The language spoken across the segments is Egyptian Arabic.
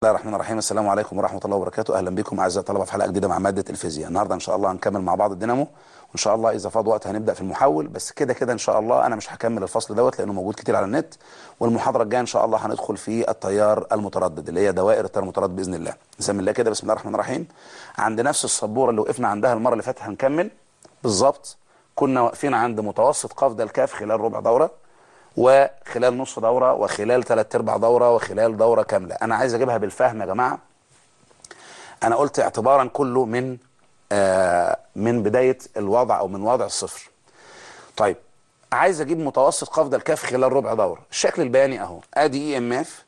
الله الرحمن الرحيم السلام عليكم ورحمة الله وبركاته أهلا بكم أعزائي الطلبة في حلقة جديدة مع مادة الفيزياء النهاردة إن شاء الله هنكمل مع بعض الدينامو وإن شاء الله إذا فاض وقت هنبدأ في المحول بس كده كده إن شاء الله أنا مش هكمل الفصل دوت لأنه موجود كتير على النت والمحاضرة الجاية إن شاء الله هندخل في التيار المتردد اللي هي دوائر التيار المتردد بإذن الله نسمي الله كده بسم الله الرحمن الرحيم عند نفس السبورة اللي وقفنا عندها المرة اللي فاتت هنكمل بالظبط كنا واقفين عند متوسط قفز الكاف خلال ربع دورة وخلال نصف دورة وخلال ثلاث ارباع دورة وخلال دورة كاملة أنا عايز أجيبها بالفهم يا جماعة انا قلت اعتبارا كله من آه من بداية الوضع او من وضع الصفر طيب عايز اجيب متوسط قفز الكاف خلال ربع دورة الشكل البياني اهو ادي اي ام اف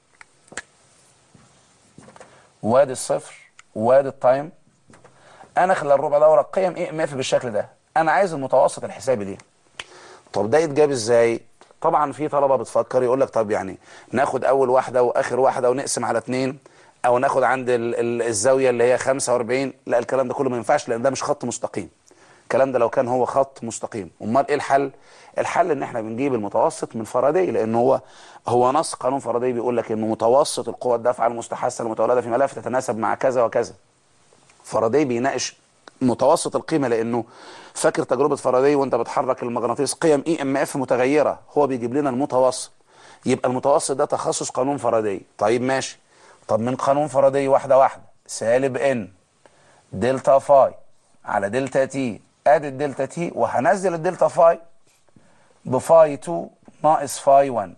وادي الصفر وادي التايم انا خلال ربع دورة قيم اي ام اف بالشكل ده انا عايز المتوسط الحسابي ليه طب ده يتجاب ازاي طبعا في طلبة بتفكر يقول لك طب يعني ناخد اول واحدة واخر واحدة ونقسم على اتنين او ناخد عند ال ال الزاويه اللي هي 45 لا الكلام ده كله ما ينفعش لان ده مش خط مستقيم الكلام ده لو كان هو خط مستقيم امال ايه الحل الحل ان احنا بنجيب المتوسط من فاراداي لان هو هو نص قانون فاراداي بيقول لك انه متوسط القوى الدافعه المستحثه المتولده في ملف تتناسب مع كذا وكذا فاراداي بيناقش متوسط القيمه لانه فاكر تجربه فاراداي وانت بتحرك المغناطيس قيم اي ام اف متغيره هو بيجيب لنا المتوسط يبقى المتوسط ده تخصص قانون فاراداي طيب ماشي طب من قانون فاراداي واحدة واحدة سالب ان دلتا فاي على دلتا تي ادي الدلتا تي وهنزل الدلتا فاي بفاي 2 ناقص فاي 1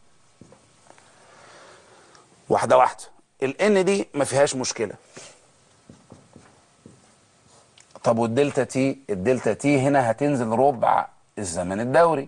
واحدة واحدة الان دي ما فيهاش مشكلة طب والدلتا تي الدلتا تي هنا هتنزل ربع الزمن الدوري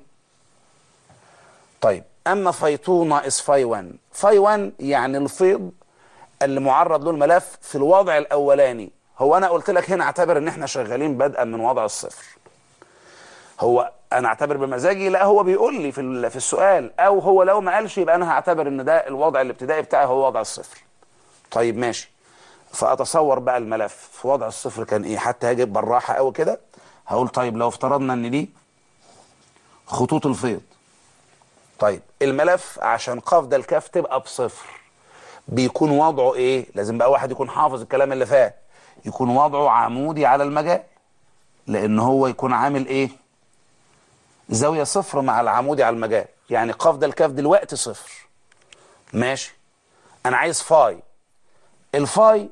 طيب اما فاي 2 ناقص فاي 1 فاي 1 يعني الفيض اللي معرض له الملف في الوضع الاولاني هو انا قلت لك هنا اعتبر ان احنا شغالين بدءا من وضع الصفر هو انا اعتبر بمزاجي لا هو بيقول لي في في السؤال او هو لو ما قالش يبقى انا هعتبر ان ده الوضع الابتدائي بتاعي هو وضع الصفر طيب ماشي فاتصور بقى الملف في وضع الصفر كان ايه حتى هاجي بالراحه قوي كده هقول طيب لو افترضنا ان دي خطوط الفيض طيب الملف عشان قفز الكاف تبقى بصفر بيكون وضعه ايه لازم بقى واحد يكون حافظ الكلام اللي فات يكون وضعه عمودي على المجال لان هو يكون عامل ايه زاوية صفر مع العمودي على المجال يعني قفز الكاف دلوقتي صفر ماشي انا عايز فاي الفاي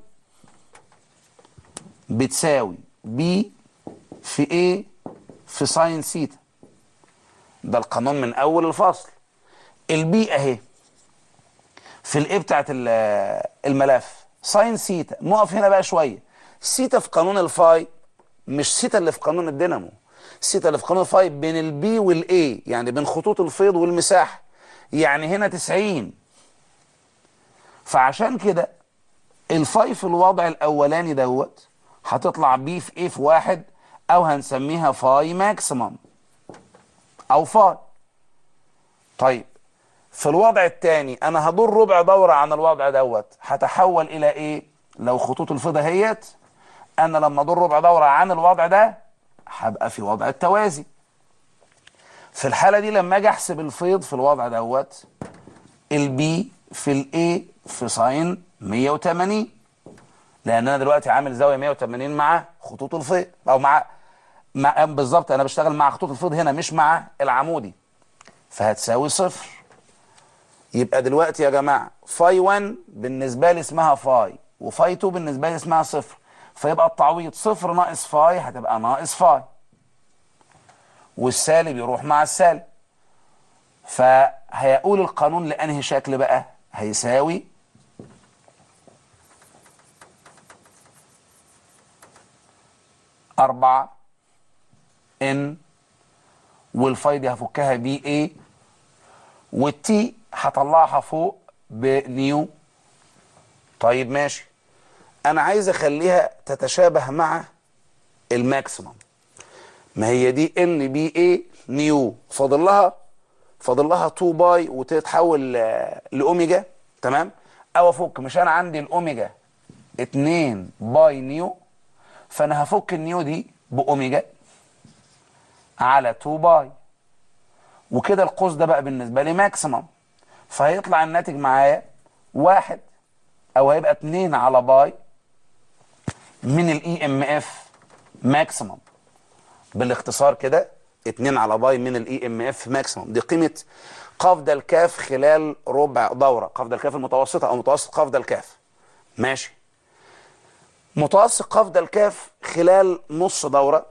بتساوي بي في ايه في ساين سيتا ده القانون من اول الفصل البي اهي في الايه بتاعت الملف ساين سيتا نقف هنا بقى شويه سيتا في قانون الفاي مش سيتا اللي في قانون الدينامو سيتا اللي في قانون الفاي بين البي والاي يعني بين خطوط الفيض والمساحه يعني هنا 90 فعشان كده الفاي في الوضع الاولاني دوت هتطلع بي في ايه في واحد او هنسميها فاي ماكسيمم او فاي طيب في الوضع الثاني انا هدور ربع دورة عن الوضع دوت هتحول الى ايه لو خطوط الفضة هيت انا لما ادور ربع دورة عن الوضع ده هبقى في وضع التوازي في الحالة دي لما اجي احسب الفيض في الوضع دوت البي في الاي في ساين 180 لان انا دلوقتي عامل زاوية 180 مع خطوط الفيض او مع مع بالظبط انا بشتغل مع خطوط الفيض هنا مش مع العمودي فهتساوي صفر يبقى دلوقتي يا جماعة فاي 1 بالنسبة لي اسمها فاي وفاي 2 بالنسبة لي اسمها صفر فيبقى التعويض صفر ناقص فاي هتبقى ناقص فاي والسالب يروح مع السالب فهيقول القانون لأنهي شكل بقى هيساوي أربعة إن والفاي دي هفكها بي اي والتي هطلعها فوق بنيو طيب ماشي انا عايز اخليها تتشابه مع الماكسيمم ما هي دي ان بي اي نيو فاضل لها فاضل لها 2 باي وتتحول لاوميجا تمام او افك مش انا عندي الاوميجا 2 باي نيو فانا هفك النيو دي باوميجا على 2 باي وكده القوس ده بقى بالنسبة لي ماكسيمم فهيطلع الناتج معايا واحد او هيبقى 2 على باي من الاي ام اف ماكسيمم بالاختصار كده 2 على باي من الاي ام اف ماكسيمم دي قيمه قفز الكاف خلال ربع دوره قفز الكاف المتوسطه او متوسط قفز الكاف ماشي متوسط قفز الكاف خلال نص دوره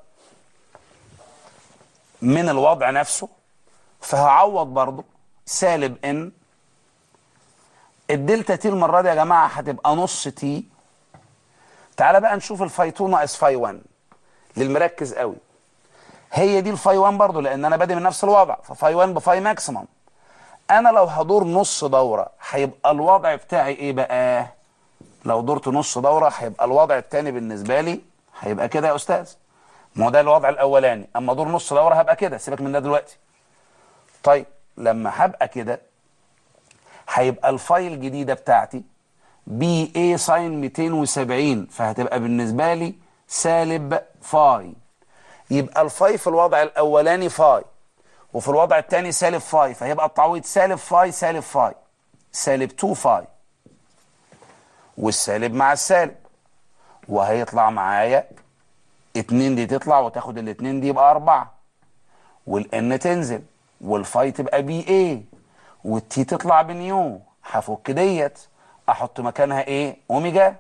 من الوضع نفسه فهعوض برضه سالب ان الدلتا تي المره دي يا جماعه هتبقى نص تي تعالى بقى نشوف الفاي 2 ناقص فاي 1 للمركز قوي هي دي الفاي 1 برضه لان انا بادئ من نفس الوضع ففاي 1 بفاي ماكسيمم انا لو هدور نص دوره هيبقى الوضع بتاعي ايه بقى لو دورت نص دوره هيبقى الوضع الثاني بالنسبه لي هيبقى كده يا استاذ ما هو ده الوضع الاولاني اما دور نص دوره هبقى كده سيبك من ده دلوقتي طيب لما هبقى كده هيبقى الفايل الجديده بتاعتي بي اي ساين 270 فهتبقى بالنسبه لي سالب فاي يبقى الفاي في الوضع الاولاني فاي وفي الوضع الثاني سالب فاي فهيبقى التعويض سالب فاي سالب فاي سالب 2 فاي والسالب مع السالب وهيطلع معايا 2 دي تطلع وتاخد الاتنين دي يبقى 4 والان تنزل والفاي تبقى بي اي والتي تطلع بنيو هفك ديت احط مكانها ايه اوميجا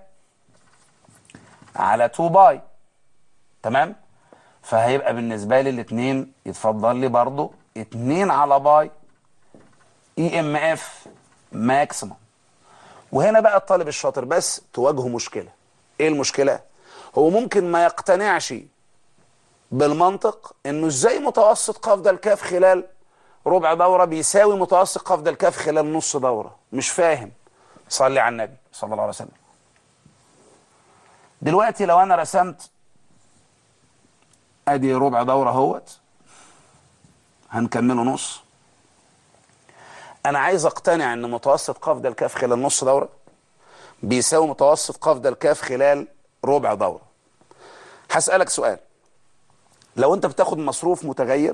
على 2 باي تمام فهيبقى بالنسبه لي الاثنين يتفضل لي برضو 2 على باي اي ام اف ماكسيمم وهنا بقى الطالب الشاطر بس تواجهه مشكله ايه المشكله هو ممكن ما يقتنعش بالمنطق انه ازاي متوسط قفز الكاف خلال ربع دوره بيساوي متوسط قفز الكاف خلال نص دوره مش فاهم صلي على النبي صلى الله عليه وسلم دلوقتي لو انا رسمت ادي ربع دوره اهوت هنكمله نص انا عايز اقتنع ان متوسط قفز الكاف خلال نص دوره بيساوي متوسط قفز الكاف خلال ربع دوره هسالك سؤال لو انت بتاخد مصروف متغير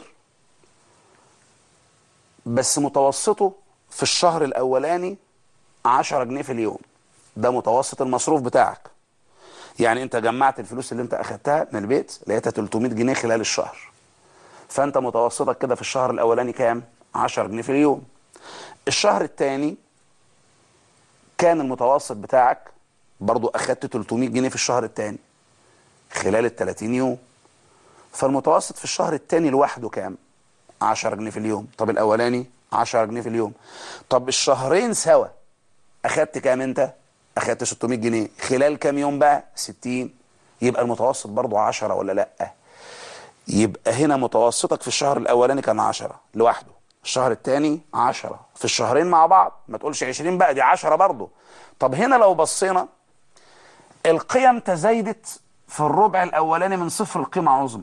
بس متوسطه في الشهر الاولاني 10 جنيه في اليوم ده متوسط المصروف بتاعك يعني انت جمعت الفلوس اللي انت اخدتها من البيت لقيتها 300 جنيه خلال الشهر فانت متوسطك كده في الشهر الاولاني كام 10 جنيه في اليوم الشهر الثاني كان المتوسط بتاعك برضو اخدت 300 جنيه في الشهر الثاني خلال ال 30 يوم فالمتوسط في الشهر الثاني لوحده كام 10 جنيه في اليوم طب الاولاني 10 جنيه في اليوم طب الشهرين سوا اخدت كام انت اخدت 600 جنيه خلال كام يوم بقى 60 يبقى المتوسط برضو 10 ولا لا يبقى هنا متوسطك في الشهر الاولاني كان 10 لوحده الشهر الثاني 10 في الشهرين مع بعض ما تقولش 20 بقى دي 10 برضه طب هنا لو بصينا القيم تزايدت في الربع الاولاني من صفر لقيمه عظمى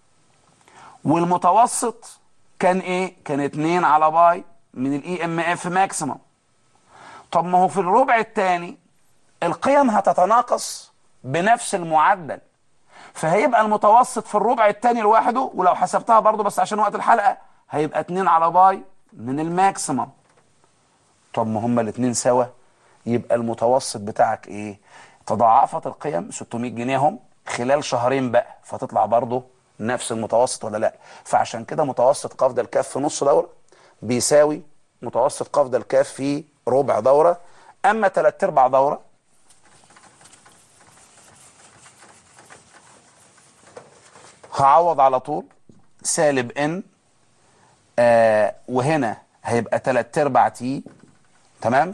والمتوسط كان ايه كان 2 على باي من الاي ام اف ماكسيمم طب ما هو في الربع الثاني القيم هتتناقص بنفس المعدل فهيبقى المتوسط في الربع الثاني لوحده ولو حسبتها برضه بس عشان وقت الحلقه هيبقى 2 على باي من الماكسيمم طب ما هما الاثنين سوا يبقى المتوسط بتاعك ايه تضاعفت القيم 600 جنيه هم خلال شهرين بقى فتطلع برضه نفس المتوسط ولا لا فعشان كده متوسط قفز الكاف في نص دوره بيساوي متوسط قفز الكاف في ربع دوره اما ثلاث ارباع دوره هعوض على طول سالب ان آه وهنا هيبقى 3 ارباع تي تمام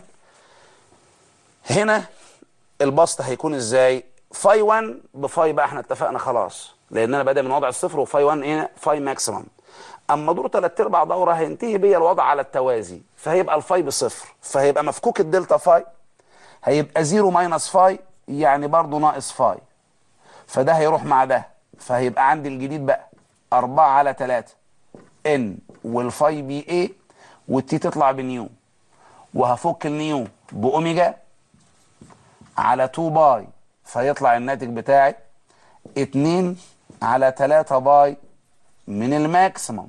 هنا البسط هيكون ازاي فاي 1 بفاي بقى احنا اتفقنا خلاص لان انا بادئ من وضع الصفر وفاي 1 هنا فاي ماكسيمم اما دور 3 ارباع دوره هينتهي بيا الوضع على التوازي فهيبقى الفاي بصفر فهيبقى مفكوك الدلتا فاي هيبقى 0 ماينس فاي يعني برضه ناقص فاي فده هيروح مع ده فهيبقى عندي الجديد بقى 4 على 3 ان والفاي بي اي والتي تطلع بنيو وهفك النيو باوميجا على 2 باي فيطلع الناتج بتاعي 2 على 3 باي من الماكسيمم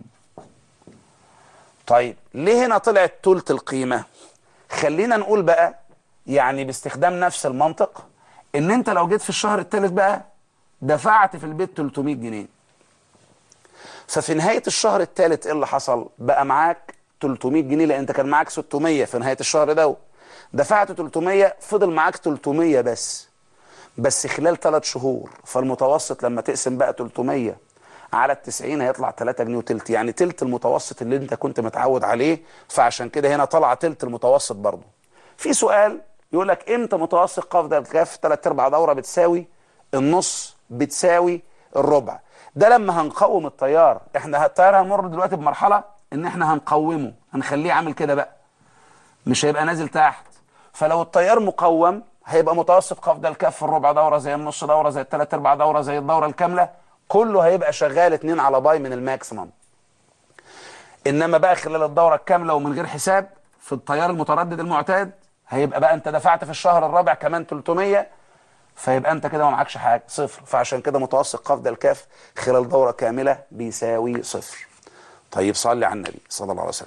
طيب ليه هنا طلعت تلت القيمة خلينا نقول بقى يعني باستخدام نفس المنطق ان انت لو جيت في الشهر الثالث بقى دفعت في البيت 300 جنيه ففي نهاية الشهر الثالث ايه اللي حصل بقى معاك 300 جنيه لان انت كان معاك 600 في نهاية الشهر ده دفعت 300 فضل معاك 300 بس بس خلال 3 شهور فالمتوسط لما تقسم بقى 300 على ال 90 هيطلع 3 جنيه وتلت يعني تلت المتوسط اللي انت كنت متعود عليه فعشان كده هنا طلع تلت المتوسط برضه في سؤال يقول لك امتى متوسط قاف ده الكاف 3 ارباع دوره بتساوي النص بتساوي الربع ده لما هنقوم التيار احنا التيار هنمر دلوقتي بمرحله ان احنا هنقومه هنخليه عامل كده بقى مش هيبقى نازل تحت فلو التيار مقوم هيبقى متوسط قاف ده الكاف في الربع دوره زي النص دوره زي الثلاث ارباع دوره زي الدوره الكامله كله هيبقى شغال 2 على باي من الماكسيمم انما بقى خلال الدوره الكامله ومن غير حساب في التيار المتردد المعتاد هيبقى بقى انت دفعت في الشهر الرابع كمان 300 فيبقى انت كده ما معكش حاجه صفر فعشان كده متوسط قاف ده الكاف خلال دوره كامله بيساوي صفر طيب صلي على النبي صلى الله عليه وسلم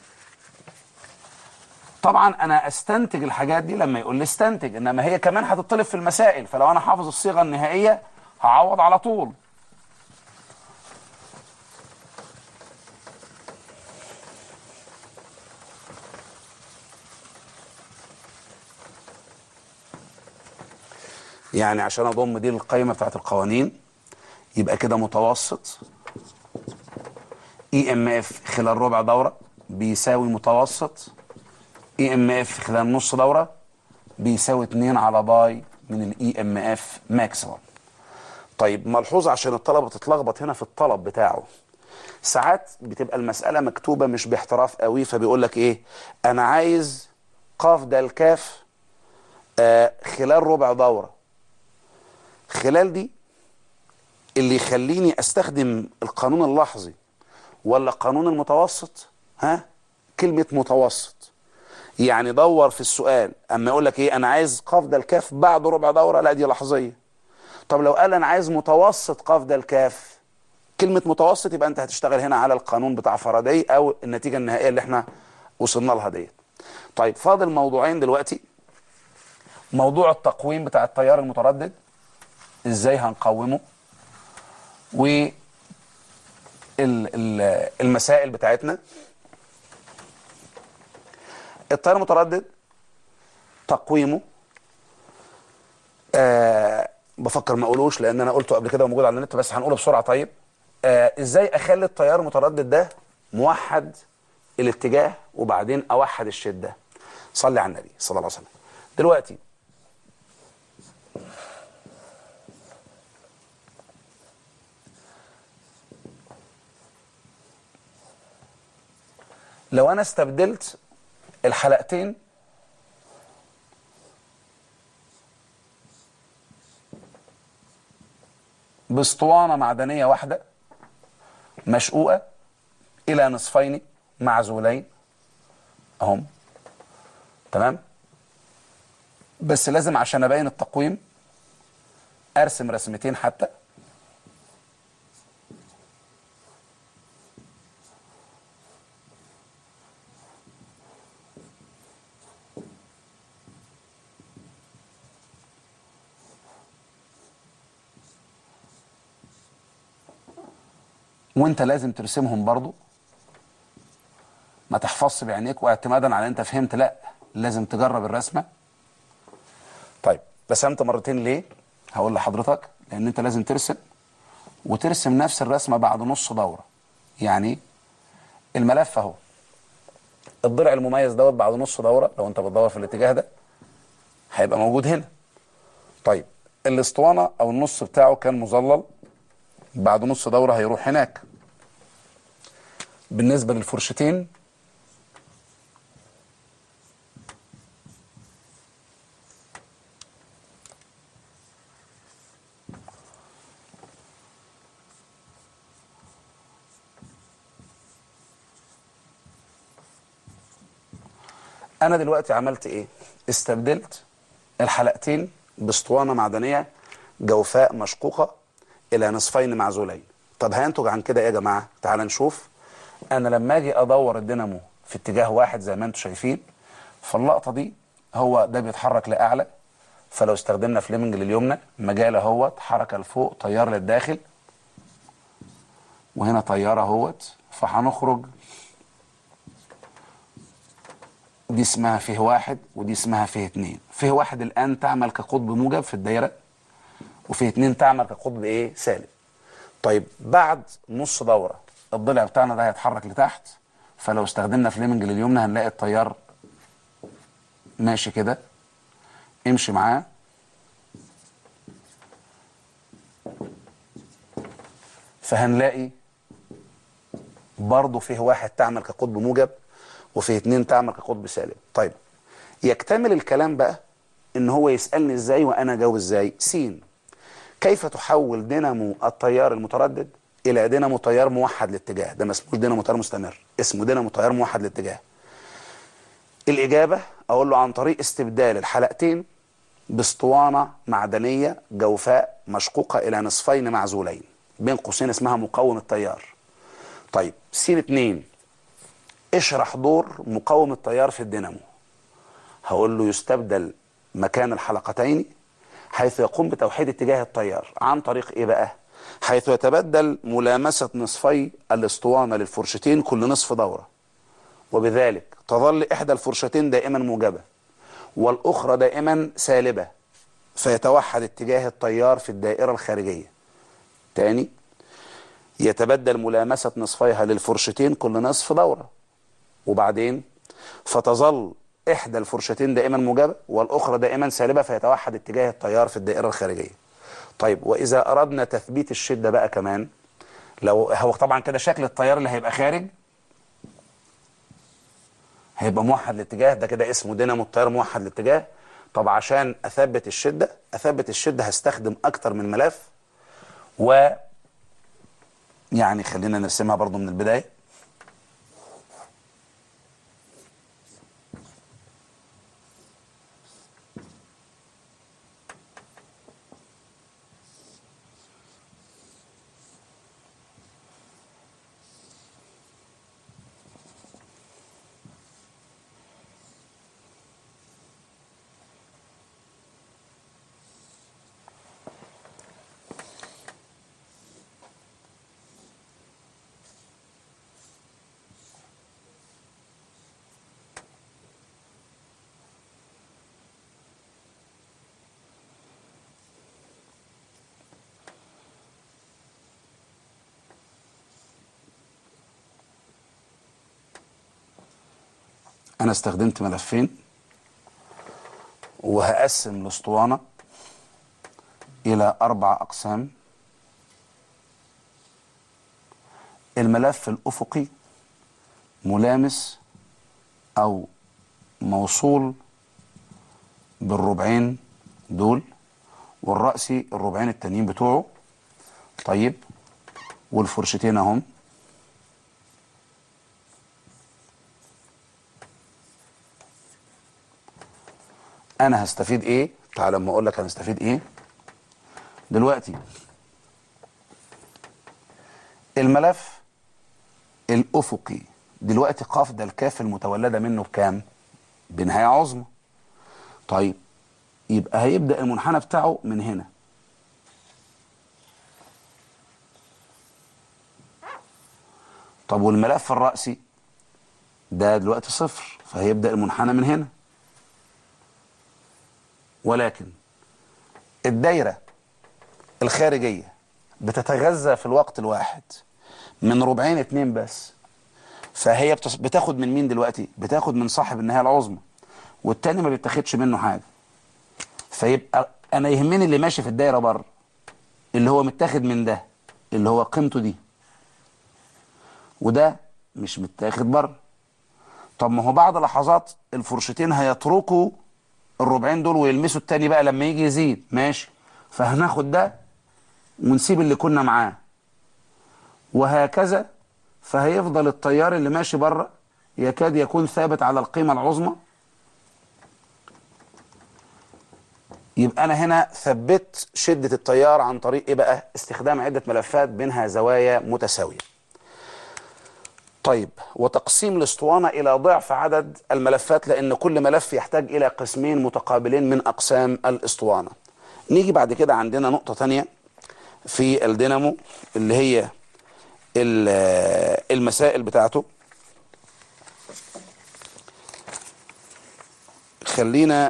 طبعا انا استنتج الحاجات دي لما يقول لي استنتج انما هي كمان هتطلب في المسائل فلو انا حافظ الصيغه النهائيه هعوض على طول يعني عشان اضم دي القائمه بتاعت القوانين يبقى كده متوسط اي ام اف خلال ربع دوره بيساوي متوسط اي ام اف خلال نص دوره بيساوي 2 على باي من الاي ام اف ماكسيمم طيب ملحوظه عشان الطلبه تتلخبط هنا في الطلب بتاعه ساعات بتبقى المساله مكتوبه مش باحتراف قوي فبيقول لك ايه انا عايز قاف ده الكاف آه خلال ربع دوره خلال دي اللي يخليني استخدم القانون اللحظي ولا قانون المتوسط ها كلمة متوسط يعني دور في السؤال اما يقول لك ايه انا عايز قاف ده الكاف بعد ربع دورة لا دي لحظية طب لو قال انا عايز متوسط قاف ده الكاف كلمة متوسط يبقى انت هتشتغل هنا على القانون بتاع فاراداي او النتيجة النهائية اللي احنا وصلنا لها ديت طيب فاضل موضوعين دلوقتي موضوع التقويم بتاع التيار المتردد ازاي هنقومه و المسائل بتاعتنا التيار المتردد تقويمه آه بفكر ما اقولوش لان انا قلته قبل كده وموجود على النت بس هنقوله بسرعه طيب آه ازاي اخلي التيار المتردد ده موحد الاتجاه وبعدين اوحد الشده صلي على النبي صلى الله عليه وسلم دلوقتي لو انا استبدلت الحلقتين باسطوانة معدنية واحدة مشقوقة إلى نصفين معزولين أهم تمام بس لازم عشان أبين التقويم أرسم رسمتين حتى وانت لازم ترسمهم برضو ما تحفظش بعينيك واعتمادا على انت فهمت لا لازم تجرب الرسمه طيب رسمت مرتين ليه هقول لحضرتك لان انت لازم ترسم وترسم نفس الرسمه بعد نص دوره يعني الملف اهو الضلع المميز دوت بعد نص دوره لو انت بتدور في الاتجاه ده هيبقى موجود هنا طيب الاسطوانه او النص بتاعه كان مظلل بعد نص دورة هيروح هناك بالنسبة للفرشتين انا دلوقتي عملت ايه استبدلت الحلقتين باسطوانة معدنية جوفاء مشقوقة الى نصفين معزولين طب هينتج عن كده ايه يا جماعه تعال نشوف انا لما اجي ادور الدينامو في اتجاه واحد زي ما انتم شايفين فاللقطه دي هو ده بيتحرك لاعلى فلو استخدمنا فليمنج لليمنى مجال اهوت حركه لفوق تيار للداخل وهنا تيار اهوت فهنخرج دي اسمها فيه واحد ودي اسمها فيه اتنين فيه واحد الان تعمل كقطب موجب في الدايره وفيه اتنين تعمل كقطب ايه سالب طيب بعد نص دوره الضلع بتاعنا ده هيتحرك لتحت فلو استخدمنا فليمنج لليمنى هنلاقي التيار ماشي كده امشي معاه فهنلاقي برضه فيه واحد تعمل كقطب موجب وفيه اتنين تعمل كقطب سالب طيب يكتمل الكلام بقى ان هو يسألني ازاي وانا اجاوب ازاي س كيف تحول دينامو التيار المتردد الى دينامو تيار موحد الاتجاه ده ما اسموش دينامو تيار مستمر اسمه دينامو تيار موحد الاتجاه الإجابة أقول له عن طريق استبدال الحلقتين باسطوانة معدنية جوفاء مشقوقة إلى نصفين معزولين بين قوسين اسمها مقاوم التيار طيب س اتنين اشرح دور مقاوم التيار في الدينامو هقول له يستبدل مكان الحلقتين حيث يقوم بتوحيد اتجاه التيار عن طريق ايه بقى حيث يتبدل ملامسة نصفي الاسطوانة للفرشتين كل نصف دورة وبذلك تظل إحدى الفرشتين دائما موجبة والأخرى دائما سالبة فيتوحد اتجاه التيار في الدائرة الخارجية تاني يتبدل ملامسة نصفيها للفرشتين كل نصف دورة وبعدين فتظل إحدى الفرشتين دائما موجبة والأخرى دائما سالبة فيتوحد اتجاه التيار في الدائرة الخارجية طيب وإذا أردنا تثبيت الشدة بقى كمان لو هو طبعا كده شكل التيار اللي هيبقى خارج هيبقى موحد الاتجاه ده كده اسمه دينامو التيار موحد الاتجاه طب عشان اثبت الشده اثبت الشده هستخدم اكتر من ملف و يعني خلينا نرسمها برضو من البدايه انا استخدمت ملفين وهقسم الاسطوانه الى اربع اقسام الملف الافقي ملامس او موصول بالربعين دول والرأسي الربعين التانيين بتوعه طيب والفرشتين اهم انا هستفيد ايه تعال لما اقول لك هنستفيد ايه دلوقتي الملف الافقي دلوقتي قاف ده الكاف المتولده منه بكام بنهايه عظمى طيب يبقى هيبدا المنحنى بتاعه من هنا طب والملف الرأسي ده دلوقتي صفر فهيبدأ المنحنى من هنا ولكن الدايرة الخارجية بتتغذى في الوقت الواحد من ربعين اتنين بس فهي بتص- بتاخد من مين دلوقتي بتاخد من صاحب النهاية العظمى والتاني ما بيتاخدش منه حاجة فيبقى انا يهمني اللي ماشي في الدايرة بره اللي هو متاخد من ده اللي هو قيمته دي وده مش متاخد بره طب ما هو بعد لحظات الفرشتين هيتركوا الربعين دول ويلمسوا التاني بقى لما يجي يزيد ماشي فهناخد ده ونسيب اللي كنا معاه وهكذا فهيفضل التيار اللي ماشي بره يكاد يكون ثابت على القيمة العظمى يبقى أنا هنا ثبت شدة التيار عن طريق إيه بقى استخدام عدة ملفات بينها زوايا متساوية طيب وتقسيم الاسطوانة إلى ضعف عدد الملفات لأن كل ملف يحتاج إلى قسمين متقابلين من أقسام الاسطوانة نيجي بعد كده عندنا نقطة تانية في الدينامو اللي هي ال- المسائل بتاعته خلينا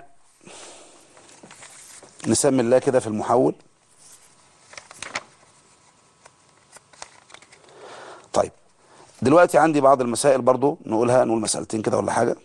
نسمي الله كده في المحول طيب دلوقتي عندي بعض المسائل برضو نقولها نقول مسألتين كده ولا حاجة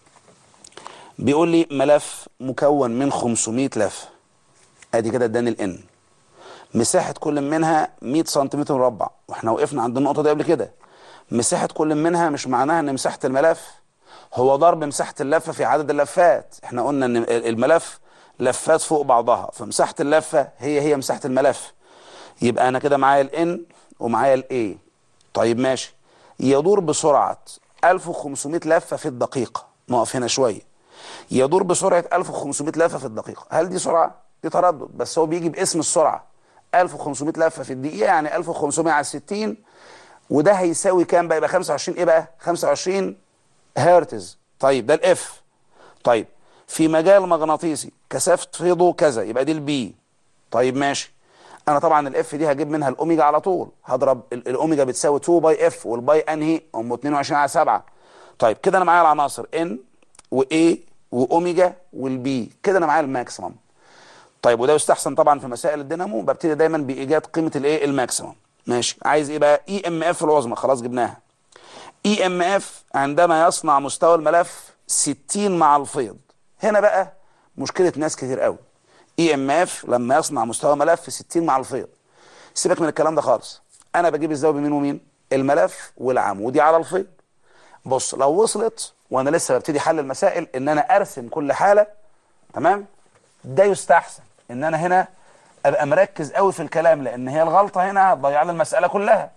بيقول لي ملف مكون من 500 لف ادي كده اداني الان مساحة كل منها 100 سنتيمتر مربع واحنا وقفنا عند النقطة دي قبل كده مساحة كل منها مش معناها ان مساحة الملف هو ضرب مساحة اللفة في عدد اللفات احنا قلنا ان الملف لفات فوق بعضها فمساحة اللفة هي هي مساحة الملف يبقى انا كده معايا الان ومعايا الاي طيب ماشي يدور بسرعة 1500 لفة في الدقيقة نقف هنا شوية يدور بسرعة 1500 لفة في الدقيقة هل دي سرعة؟ دي تردد بس هو بيجي باسم السرعة 1500 لفة في الدقيقة يعني 1500 على 60 وده هيساوي كام بقى يبقى 25 ايه بقى 25 هرتز طيب ده الاف طيب في مجال مغناطيسي كثافة فيضه كذا يبقى دي البي طيب ماشي انا طبعا الاف دي هجيب منها الاوميجا على طول هضرب ال- الاوميجا بتساوي 2 باي اف والباي انهي ام 22 على 7 طيب كده انا معايا العناصر ان واي واوميجا والبي كده انا معايا الماكسيمم طيب وده يستحسن طبعا في مسائل الدينامو ببتدي دايما بايجاد قيمه الايه الماكسيمم ماشي عايز ايه بقى اي ام اف العظمى خلاص جبناها اي ام اف عندما يصنع مستوى الملف 60 مع الفيض هنا بقى مشكله ناس كتير قوي اي ام اف لما يصنع مستوى ملف 60 مع الفيض سيبك من الكلام ده خالص انا بجيب الزاويه بمين ومين الملف والعمودي على الفيض بص لو وصلت وانا لسه ببتدي حل المسائل ان انا ارسم كل حاله تمام ده يستحسن ان انا هنا ابقى مركز قوي في الكلام لان هي الغلطه هنا هتضيع لي المساله كلها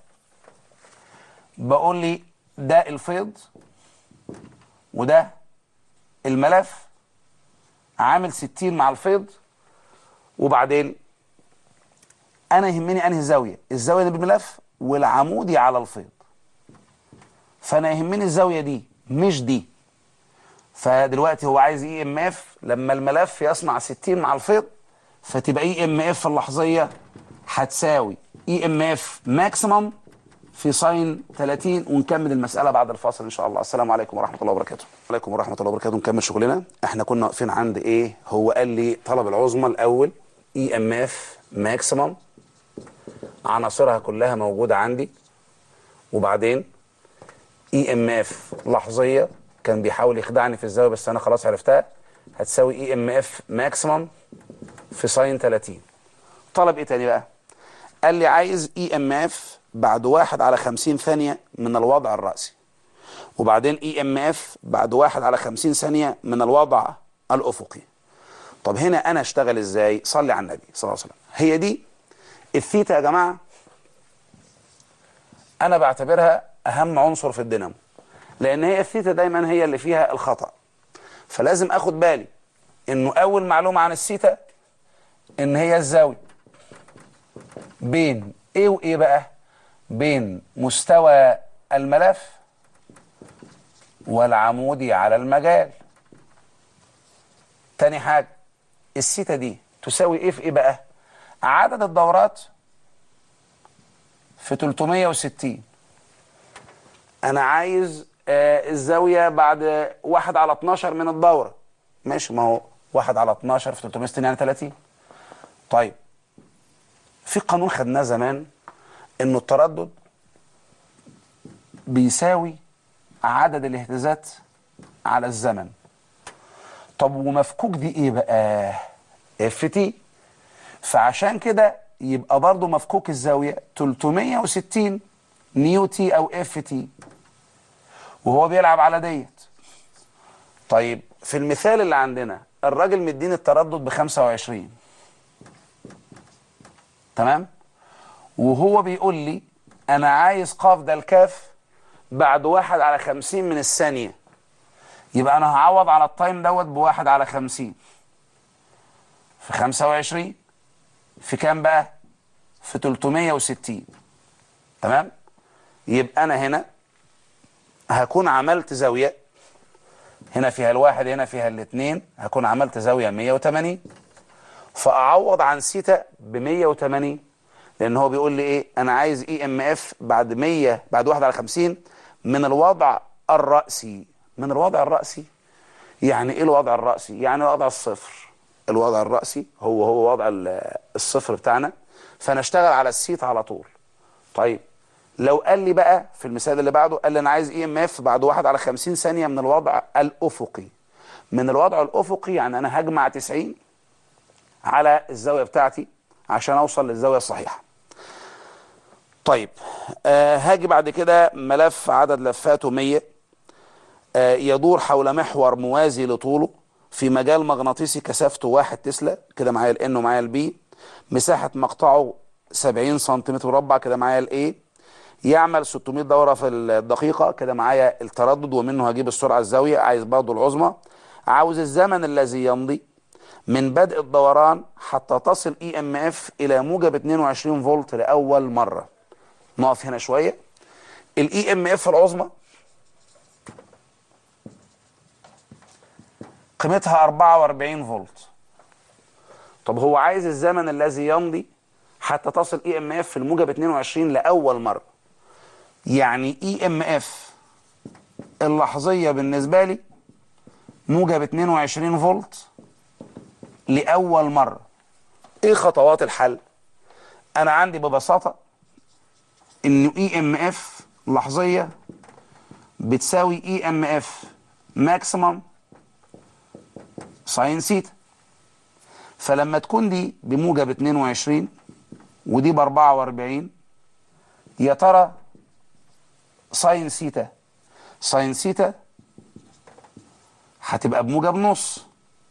بقول لي ده الفيض وده الملف عامل 60 مع الفيض وبعدين انا يهمني انهي زاويه الزاويه دي بالملف والعمودي على الفيض فانا يهمني الزاويه دي مش دي فدلوقتي هو عايز اي ام اف لما الملف يصنع 60 مع الفيض فتبقى اي ام اف اللحظيه هتساوي اي ام اف ماكسيمم في ساين 30 ونكمل المساله بعد الفاصل ان شاء الله السلام عليكم ورحمه الله وبركاته عليكم ورحمه الله وبركاته نكمل شغلنا احنا كنا واقفين عند ايه هو قال لي طلب العظمى الاول اي ام اف ماكسيمم عناصرها كلها موجوده عندي وبعدين اي ام اف لحظيه كان بيحاول يخدعني في الزاويه بس انا خلاص عرفتها هتساوي اي ام اف ماكسيمم في ساين 30 طلب ايه تاني بقى قال لي عايز اي ام اف بعد واحد على 50 ثانيه من الوضع الراسي وبعدين اي ام اف بعد واحد على 50 ثانيه من الوضع الافقي طب هنا انا اشتغل ازاي صلي على النبي صلى الله عليه وسلم هي دي الثيتا يا جماعه انا بعتبرها اهم عنصر في الدينامو لان هي الثيتا دايما هي اللي فيها الخطا فلازم اخد بالي انه اول معلومه عن الثيتا ان هي الزاويه بين ايه وايه بقى بين مستوى الملف والعمودي على المجال تاني حاجه الثيتا دي تساوي ايه في ايه بقى عدد الدورات في 360 انا عايز آه الزاويه بعد واحد على 12 من الدوره ماشي ما هو واحد على 12 في 360 يعني 30 طيب في قانون خدناه زمان انه التردد بيساوي عدد الاهتزازات على الزمن طب ومفكوك دي ايه بقى اف تي فعشان كده يبقى برضو مفكوك الزاويه 360 نيو تي او اف تي وهو بيلعب على ديت طيب في المثال اللي عندنا الراجل مديني التردد ب 25 تمام وهو بيقول لي انا عايز قاف ده الكاف بعد واحد على خمسين من الثانية يبقى انا هعوض على التايم دوت بواحد على خمسين في خمسة وعشرين في كام بقى في تلتمية وستين تمام يبقى انا هنا هكون عملت زاوية هنا فيها الواحد هنا فيها الاثنين هكون عملت زاوية 180 فأعوض عن سيتا ب 180 لأن هو بيقول لي إيه أنا عايز إي إم إف بعد 100 بعد 1 على 50 من الوضع الرأسي من الوضع الرأسي يعني إيه الوضع الرأسي؟ يعني وضع الصفر الوضع الرأسي هو هو وضع ال- الصفر بتاعنا فنشتغل على السيت على طول طيب لو قال لي بقى في المثال اللي بعده قال لي انا عايز اي ام اف بعد واحد على 50 ثانيه من الوضع الافقي من الوضع الافقي يعني انا هجمع 90 على الزاويه بتاعتي عشان اوصل للزاويه الصحيحه طيب آه هاجي بعد كده ملف عدد لفاته 100 آه يدور حول محور موازي لطوله في مجال مغناطيسي كثافته 1 تسلا كده معايا الان ومعايا البي مساحه مقطعه 70 سنتيمتر مربع كده معايا الاي يعمل 600 دوره في الدقيقه كده معايا التردد ومنه هجيب السرعه الزاويه عايز برضه العظمى عاوز الزمن الذي يمضي من بدء الدوران حتى تصل اي ام اف الى موجب 22 فولت لاول مره نقف هنا شويه الاي ام اف العظمى قيمتها 44 فولت طب هو عايز الزمن الذي يمضي حتى تصل اي ام اف في الموجب 22 لاول مره يعني اي ام اف اللحظيه بالنسبه لي موجب 22 فولت لاول مره ايه خطوات الحل انا عندي ببساطه ان اي ام اف لحظيه بتساوي اي ام اف ماكسيمم ساين سيتا فلما تكون دي بموجب 22 ودي ب 44 يا ترى ساين سيتا ساين سيتا هتبقى بموجب نص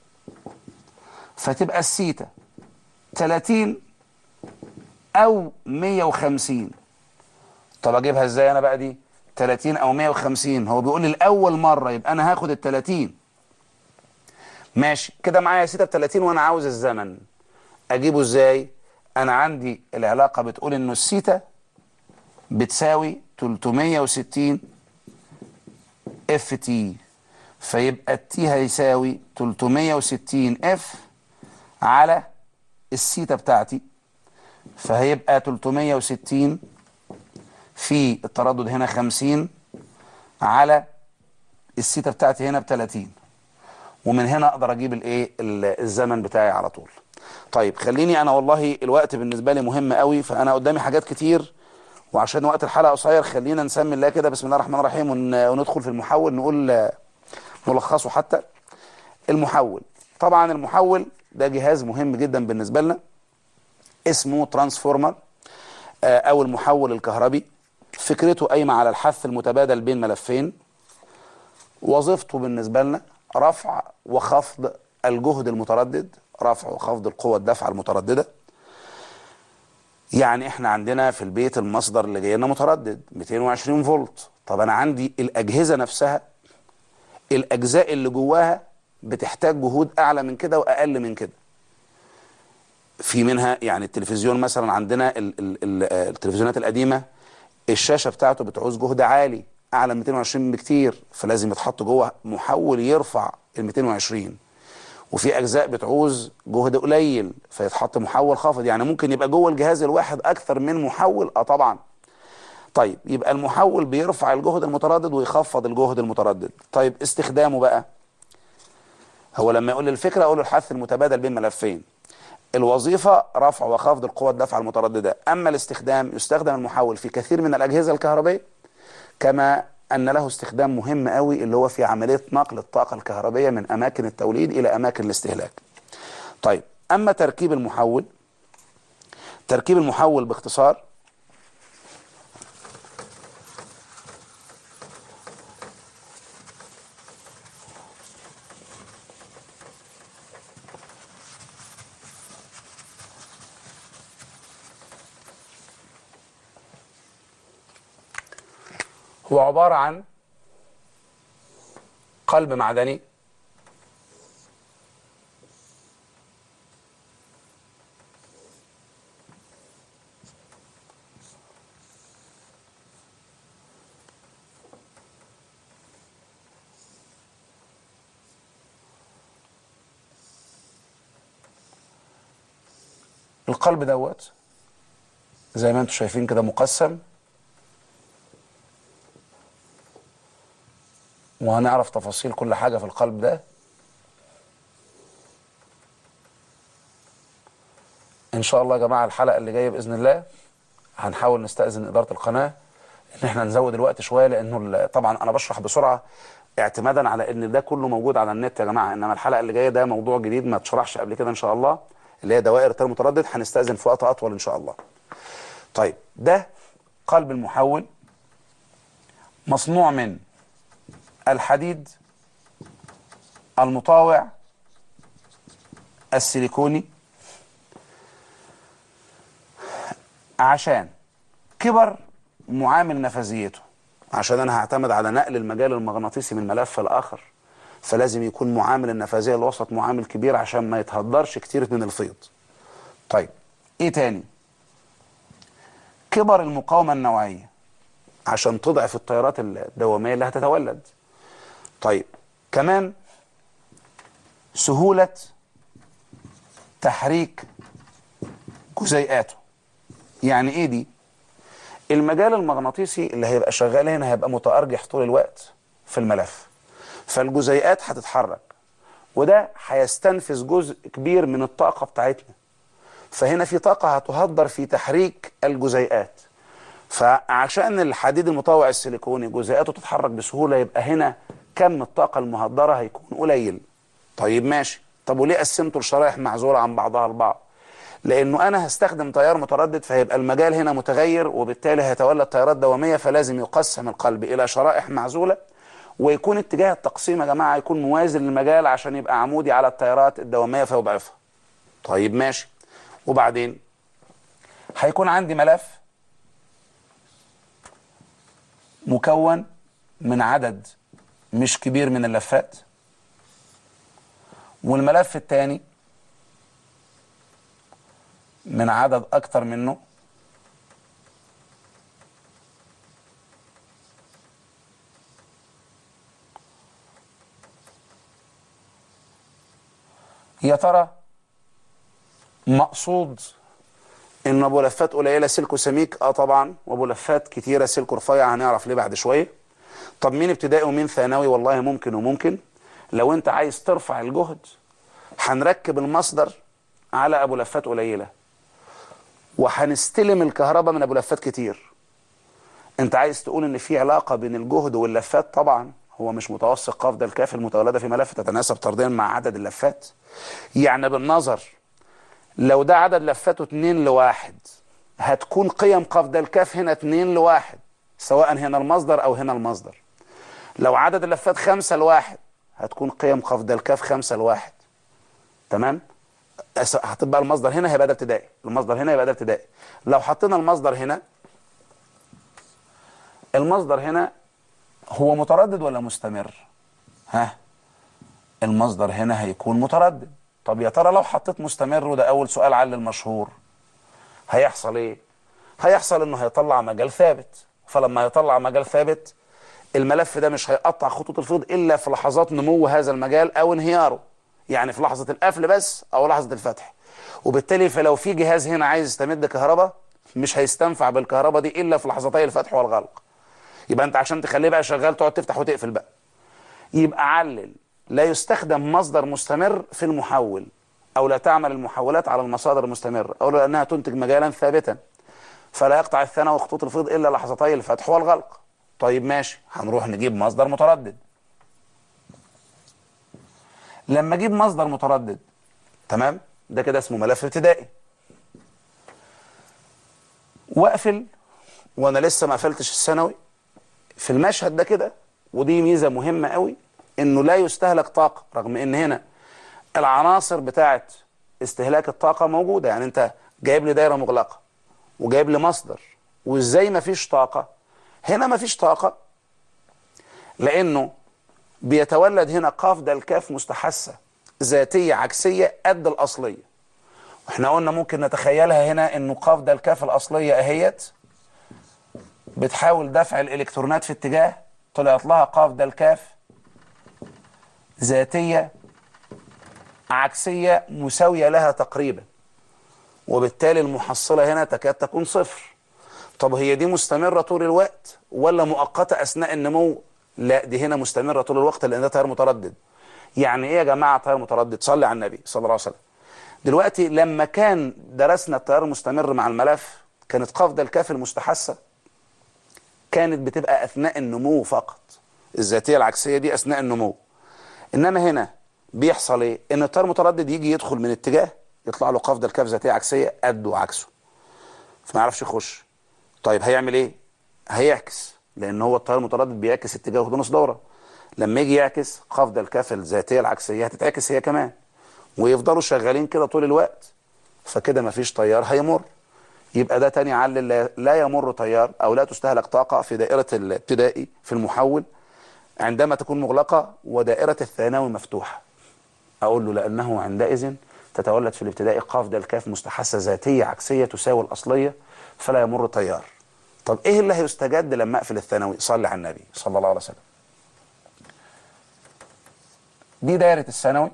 فتبقى السيتا 30 او 150 طب اجيبها ازاي انا بقى دي 30 او 150 هو بيقول لي لاول مره يبقى انا هاخد ال 30 ماشي كده معايا سيتا ب 30 وانا عاوز الزمن اجيبه ازاي انا عندي العلاقه بتقول انه السيتا بتساوي 360 اف تي فيبقى التي هيساوي 360 اف على السيتا بتاعتي فهيبقى 360 في التردد هنا 50 على السيتا بتاعتي هنا ب 30 ومن هنا اقدر اجيب الايه ال- الزمن بتاعي على طول طيب خليني انا والله الوقت بالنسبه لي مهم قوي فانا قدامي حاجات كتير وعشان وقت الحلقه قصير خلينا نسمي الله كده بسم الله الرحمن الرحيم ون- وندخل في المحول نقول آه، ملخصه حتى المحول طبعا المحول ده جهاز مهم جدا بالنسبه لنا اسمه ترانسفورمر آه، او المحول الكهربي فكرته قايمه على الحث المتبادل بين ملفين وظيفته بالنسبه لنا رفع وخفض الجهد المتردد رفع وخفض القوة الدفع المترددة يعني احنا عندنا في البيت المصدر اللي جاي لنا متردد 220 فولت طب انا عندي الاجهزة نفسها الاجزاء اللي جواها بتحتاج جهود اعلى من كده واقل من كده في منها يعني التلفزيون مثلا عندنا ال ال ال التلفزيونات القديمة الشاشة بتاعته بتعوز جهد عالي اعلى من 220 بكتير فلازم يتحط جوه محول يرفع ال 220 وفي اجزاء بتعوز جهد قليل فيتحط محول خافض يعني ممكن يبقى جوه الجهاز الواحد اكثر من محول اه طبعا طيب يبقى المحول بيرفع الجهد المتردد ويخفض الجهد المتردد طيب استخدامه بقى هو لما يقول لي الفكره اقول له الحث المتبادل بين ملفين الوظيفة رفع وخفض القوى الدفع المترددة أما الاستخدام يستخدم المحول في كثير من الأجهزة الكهربية كما أن له استخدام مهم قوي اللي هو في عملية نقل الطاقة الكهربية من أماكن التوليد إلى أماكن الاستهلاك طيب أما تركيب المحول تركيب المحول باختصار هو عبارة عن قلب معدني القلب دوت زي ما انتم شايفين كده مقسم وهنعرف تفاصيل كل حاجة في القلب ده ان شاء الله يا جماعة الحلقة اللي جاية بإذن الله هنحاول نستأذن إدارة القناة ان احنا نزود الوقت شوية لانه ال- طبعا انا بشرح بسرعة اعتمادا على ان ده كله موجود على النت يا جماعة انما الحلقة اللي جاية ده موضوع جديد ما اتشرحش قبل كده ان شاء الله اللي هي دوائر التيار المتردد هنستأذن في وقت اطول ان شاء الله طيب ده قلب المحول مصنوع من الحديد المطاوع السيليكوني عشان كبر معامل نفاذيته عشان انا هعتمد على نقل المجال المغناطيسي من ملف لاخر فلازم يكون معامل النفاذيه الوسط معامل كبير عشان ما يتهدرش كتير من الفيض طيب ايه تاني كبر المقاومه النوعيه عشان تضعف التيارات الدواميه اللي هتتولد طيب كمان سهوله تحريك جزيئاته يعني ايه دي المجال المغناطيسي اللي هيبقى شغال هنا هيبقى متأرجح طول الوقت في الملف فالجزيئات هتتحرك وده هيستنفذ جزء كبير من الطاقة بتاعتنا فهنا في طاقة هتهدر في تحريك الجزيئات فعشان الحديد المطوع السيليكوني جزيئاته تتحرك بسهولة يبقى هنا كم الطاقة المهدرة هيكون قليل طيب ماشي طب وليه قسمته لشرائح معزولة عن بعضها البعض لانه انا هستخدم تيار متردد فهيبقى المجال هنا متغير وبالتالي هيتولد تيارات دواميه فلازم يقسم القلب الى شرائح معزوله ويكون اتجاه التقسيم يا جماعه يكون موازي للمجال عشان يبقى عمودي على التيارات الدواميه فيضعفها. طيب ماشي وبعدين هيكون عندي ملف مكون من عدد مش كبير من اللفات والملف الثاني من عدد أكتر منه يا ترى مقصود ان ابو لفات قليله سلكه سميك اه طبعا وابو لفات كتيره سلكه رفيع هنعرف ليه بعد شويه طب مين ابتدائي ومين ثانوي والله ممكن وممكن لو انت عايز ترفع الجهد هنركب المصدر على ابو لفات قليله وهنستلم الكهرباء من ابو لفات كتير انت عايز تقول ان في علاقه بين الجهد واللفات طبعا هو مش متوسط قاف ده الكاف المتولده في ملف تتناسب طرديا مع عدد اللفات يعني بالنظر لو ده عدد لفاته 2 لواحد هتكون قيم قاف ده الكاف هنا 2 لواحد سواء هنا المصدر او هنا المصدر لو عدد اللفات 5 لواحد هتكون قيم قاف ده الكاف 5 لواحد تمام أس- هتبقى المصدر هنا هيبقى ده ابتدائي المصدر هنا يبقى ده ابتدائي لو حطينا المصدر هنا المصدر هنا هو متردد ولا مستمر ها المصدر هنا هيكون متردد طب يا ترى لو حطيت مستمر وده اول سؤال على المشهور هيحصل ايه هيحصل انه هيطلع مجال ثابت فلما يطلع مجال ثابت الملف ده مش هيقطع خطوط الفيض الا في لحظات نمو هذا المجال او انهياره يعني في لحظة القفل بس او لحظة الفتح وبالتالي فلو في جهاز هنا عايز يستمد كهرباء مش هيستنفع بالكهرباء دي الا في لحظتي الفتح والغلق يبقى انت عشان تخليه بقى شغال تقعد تفتح وتقفل بقى يبقى علل لا يستخدم مصدر مستمر في المحول او لا تعمل المحولات على المصادر المستمرة او لانها تنتج مجالا ثابتا فلا يقطع الثانوي خطوط الفيض الا لحظتي الفتح والغلق طيب ماشي هنروح نجيب مصدر متردد لما اجيب مصدر متردد تمام ده كده اسمه ملف ابتدائي واقفل وانا لسه ما قفلتش الثانوي في المشهد ده كده ودي ميزه مهمه قوي انه لا يستهلك طاقه رغم ان هنا العناصر بتاعت استهلاك الطاقه موجوده يعني انت جايب لي دايره مغلقه وجايب لي مصدر وازاي ما فيش طاقه هنا ما فيش طاقه لانه بيتولد هنا قاف ده الكاف مستحثه ذاتيه عكسيه قد الاصليه واحنا قلنا ممكن نتخيلها هنا انه قاف ده الكاف الاصليه اهيت بتحاول دفع الالكترونات في اتجاه طلعت لها قاف ده الكاف ذاتيه عكسيه مساويه لها تقريبا وبالتالي المحصلة هنا تكاد تكون صفر طب هي دي مستمرة طول الوقت ولا مؤقتة أثناء النمو لا دي هنا مستمرة طول الوقت لأن ده تيار متردد يعني إيه يا جماعة تيار متردد صلي على النبي صلى الله عليه وسلم دلوقتي لما كان درسنا التيار المستمر مع الملف كانت قفزة الكاف المستحثة كانت بتبقى أثناء النمو فقط الذاتية العكسية دي أثناء النمو إنما هنا بيحصل إيه إن التيار المتردد يجي يدخل من اتجاه يطلع له قفزة الكاف ذاتية عكسية قده وعكسه فما يعرفش يخش طيب هيعمل إيه هيعكس لأن هو التيار المتردد بيعكس اتجاه نص دورة لما يجي يعكس قفزة الكاف الذاتية العكسية هتتعكس هي كمان ويفضلوا شغالين كده طول الوقت فكده مفيش تيار هيمر يبقى ده تاني علل لا- لا يمر تيار او لا تستهلك طاقه في دائره الابتدائي في المحول عندما تكون مغلقه ودائره الثانوي مفتوحه اقول له لانه عندئذ تتولد في الابتدائي قاف دال كاف مستحثه ذاتيه عكسيه تساوي الاصليه فلا يمر تيار طب ايه اللي هيستجد لما اقفل الثانوي صلي على النبي صلى الله عليه وسلم دي دائره الثانوي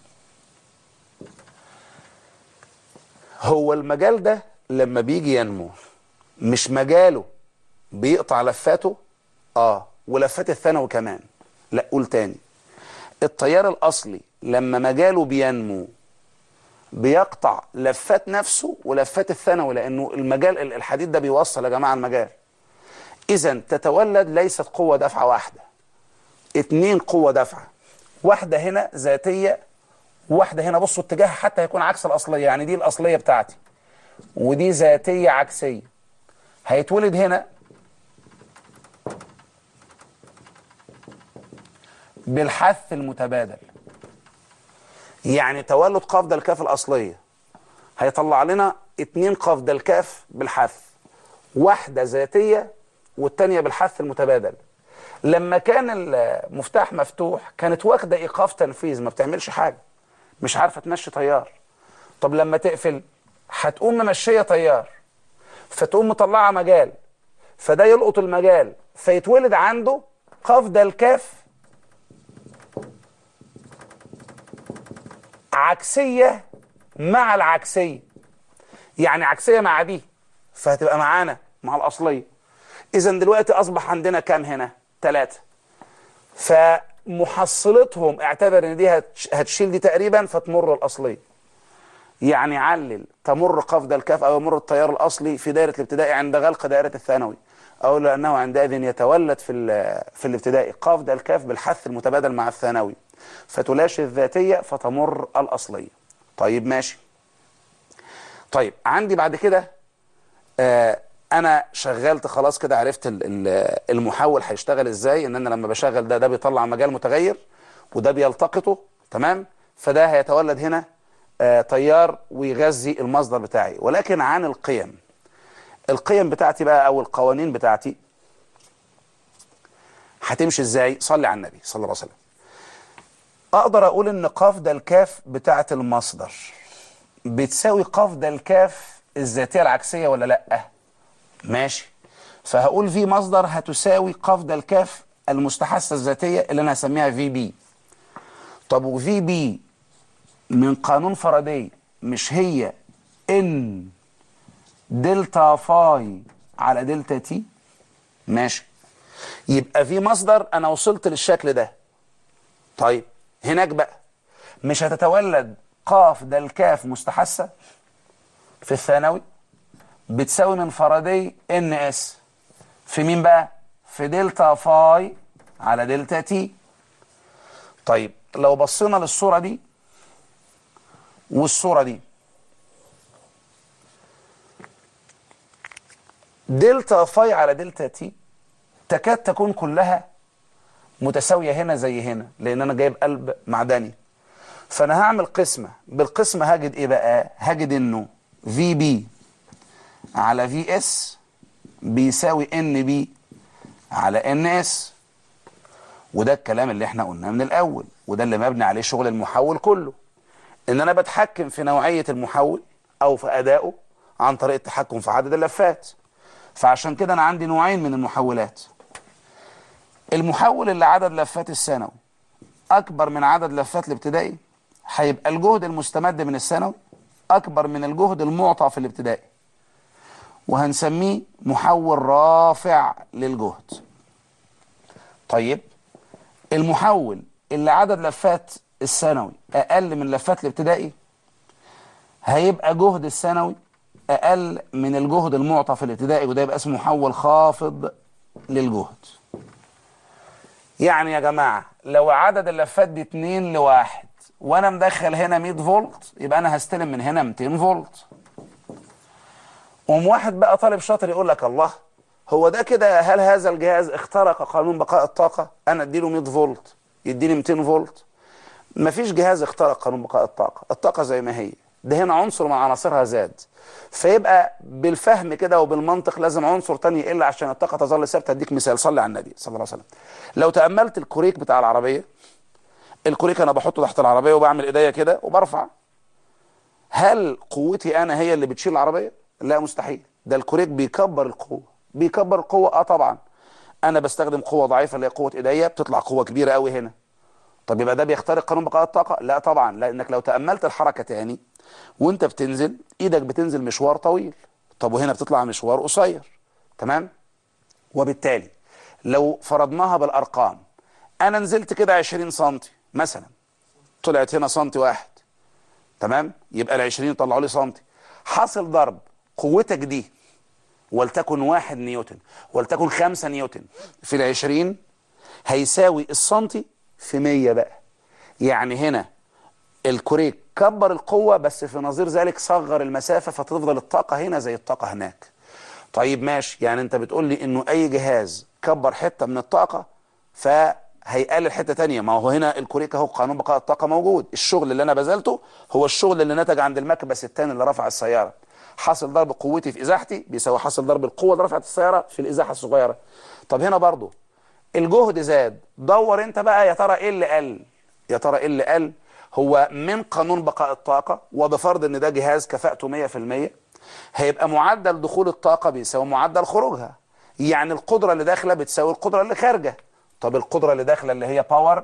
هو المجال ده لما بيجي ينمو مش مجاله بيقطع لفاته اه ولفات الثانوي كمان لا قول تاني التيار الاصلي لما مجاله بينمو بيقطع لفات نفسه ولفات الثانوي لانه المجال الحديد ده بيوصل يا جماعه المجال اذا تتولد ليست قوه دفعه واحده اتنين قوه دفعه واحده هنا ذاتيه واحده هنا بصوا اتجاهها حتى هيكون عكس الاصليه يعني دي الاصليه بتاعتي ودي ذاتيه عكسيه هيتولد هنا بالحث المتبادل يعني تولد قفض الكاف الأصلية هيطلع لنا اتنين قفض الكاف بالحث واحدة ذاتية والتانية بالحث المتبادل لما كان المفتاح مفتوح كانت واخدة إيقاف تنفيذ ما بتعملش حاجة مش عارفة تمشي تيار طب لما تقفل هتقوم ممشية تيار فتقوم مطلعة مجال فده يلقط المجال فيتولد عنده قفض الكاف عكسية مع العكسية يعني عكسية مع دي فهتبقى معانا مع الأصلية إذا دلوقتي أصبح عندنا كام هنا؟ ثلاثة فمحصلتهم اعتبر إن دي هتش- هتشيل دي تقريبا فتمر الأصلية يعني علل تمر قفض الكاف أو يمر التيار الأصلي في دائرة الابتدائي عند غلق دائرة الثانوي أو لأنه عندئذ يتولد في ال- في الابتدائي قفض الكاف بالحث المتبادل مع الثانوي فتلاشي الذاتية فتمر الأصلية طيب ماشي طيب عندي بعد كده آه انا شغلت خلاص كده عرفت ال- ال- المحول هيشتغل ازاي ان انا لما بشغل ده ده بيطلع مجال متغير وده بيلتقطه تمام فده هيتولد هنا آه تيار ويغذي المصدر بتاعي ولكن عن القيم القيم بتاعتي بقى او القوانين بتاعتي هتمشي ازاي صلي على النبي صلى الله عليه وسلم اقدر اقول ان قاف ده الكاف بتاعه المصدر بتساوي قاف ده الكاف الذاتيه العكسيه ولا لا ماشي فهقول في مصدر هتساوي قاف ده الكاف المستحثه الذاتيه اللي انا هسميها في بي طب وفي بي من قانون فاراداي مش هي ان دلتا فاي على دلتا تي ماشي يبقى في مصدر انا وصلت للشكل ده طيب هناك بقى مش هتتولد قاف ده الكاف مستحثة في الثانوي بتساوي من فاراداي ان اس في مين بقى في دلتا فاي على دلتا تي طيب لو بصينا للصورة دي والصورة دي دلتا فاي على دلتا تي تكاد تكون كلها متساوية هنا زي هنا لأن أنا جايب قلب معدني فأنا هعمل قسمة بالقسمة هجد إيه بقى هجد إنه في بي على في اس بيساوي ان بي على ان اس وده الكلام اللي احنا قلناه من الأول وده اللي مبني عليه شغل المحول كله إن أنا بتحكم في نوعية المحول أو في أدائه عن طريق التحكم في عدد اللفات فعشان كده أنا عندي نوعين من المحولات المحول اللي عدد لفات الثانوي اكبر من عدد لفات الابتدائي هيبقى الجهد المستمد من الثانوي اكبر من الجهد المعطى في الابتدائي وهنسميه محول رافع للجهد طيب المحول اللي عدد لفات الثانوي اقل من لفات الابتدائي هيبقى جهد الثانوي اقل من الجهد المعطى في الابتدائي وده يبقى اسمه محول خافض للجهد يعني يا جماعة لو عدد اللفات دي 2 لواحد وانا مدخل هنا 100 فولت يبقى انا هستلم من هنا 200 فولت قوم واحد بقى طالب شاطر يقول لك الله هو ده كده هل هذا الجهاز اخترق قانون بقاء الطاقة انا اديله 100 فولت يديني 200 فولت مفيش جهاز اخترق قانون بقاء الطاقة الطاقة زي ما هي ده هنا عنصر من عناصرها زاد فيبقى بالفهم كده وبالمنطق لازم عنصر تاني يقل عشان الطاقة تظل ثابتة اديك مثال صلي على النبي صلى الله عليه وسلم لو تأملت الكوريك بتاع العربية الكوريك انا بحطه تحت العربية وبعمل ايديا كده وبرفع هل قوتي انا هي اللي بتشيل العربية لا مستحيل ده الكوريك بيكبر القوة بيكبر القوة اه طبعا انا بستخدم قوة ضعيفة اللي هي قوة ايديا بتطلع قوة كبيرة قوي هنا طب يبقى ده بيخترق قانون بقاء الطاقة لا طبعا لانك لو تأملت الحركة تاني وانت بتنزل ايدك بتنزل مشوار طويل طب وهنا بتطلع مشوار قصير تمام وبالتالي لو فرضناها بالارقام انا نزلت كده 20 سم مثلا طلعت هنا سنتي واحد تمام يبقى ال 20 يطلعوا لي سنتي حاصل ضرب قوتك دي ولتكن واحد نيوتن ولتكن خمسة نيوتن في ال 20 هيساوي السنتي في 100 بقى يعني هنا الكوريك كبر القوة بس في نظير ذلك صغر المسافة فتفضل الطاقة هنا زي الطاقة هناك طيب ماشي يعني انت بتقول لي انه اي جهاز كبر حتة من الطاقة فهيقلل حتة تانية ما هو هنا الكوريك اهو قانون بقاء الطاقة موجود الشغل اللي انا بذلته هو الشغل اللي نتج عند المكبس التاني اللي رفع السيارة حاصل ضرب قوتي في ازاحتي بيساوي حاصل ضرب القوة اللي رفعت السيارة في الازاحة الصغيرة طب هنا برضو الجهد زاد دور انت بقى يا ترى ايه اللي قل يا ترى ايه اللي قل هو من قانون بقاء الطاقة وبفرض ان ده جهاز كفاءته 100% هيبقى معدل دخول الطاقة بيساوي معدل خروجها يعني القدرة اللي داخلة بتساوي القدرة اللي خارجة طب القدرة اللي داخلة اللي هي باور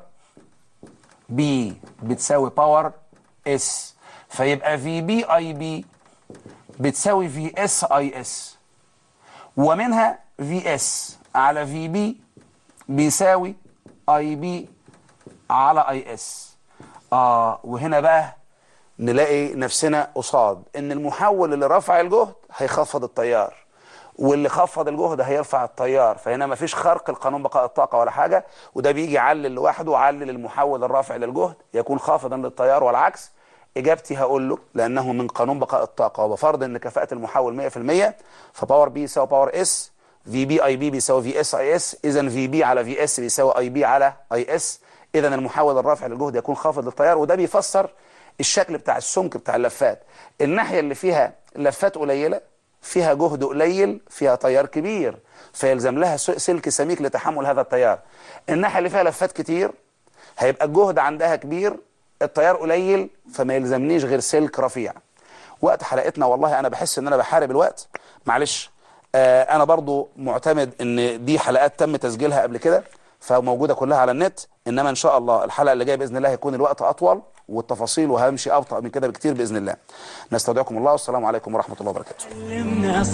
بي بتساوي باور اس فيبقى في بي اي بي بتساوي في اس اي اس ومنها في اس على في بي بيساوي اي بي على اي اس اه وهنا بقى نلاقي نفسنا قصاد ان المحول اللي رفع الجهد هيخفض التيار واللي خفض الجهد هيرفع التيار فهنا مفيش خرق القانون بقاء الطاقة ولا حاجة وده بيجي يعلل لوحده وعلل المحول الرافع للجهد يكون خافضا للتيار والعكس اجابتي هقول له لانه من قانون بقاء الطاقة وبفرض ان كفاءة المحول 100% فباور بي يساوي باور اس في بي اي بي بيساوي في اس اي اس اذا في بي على في اس بيساوي اي بي على اي اس اذا المحول الرافع للجهد يكون خافض للتيار وده بيفسر الشكل بتاع السمك بتاع اللفات الناحية اللي فيها لفات قليلة فيها جهد قليل فيها تيار كبير فيلزم لها سلك سميك لتحمل هذا التيار الناحية اللي فيها لفات كتير هيبقى الجهد عندها كبير التيار قليل فما يلزمنيش غير سلك رفيع وقت حلقتنا والله انا بحس ان انا بحارب الوقت معلش آه انا برضو معتمد ان دي حلقات تم تسجيلها قبل كده فموجودة كلها على النت انما ان شاء الله الحلقة اللي جاية باذن الله هيكون الوقت اطول والتفاصيل وهمشي ابطأ من كده بكتير باذن الله نستودعكم الله والسلام عليكم ورحمة الله وبركاته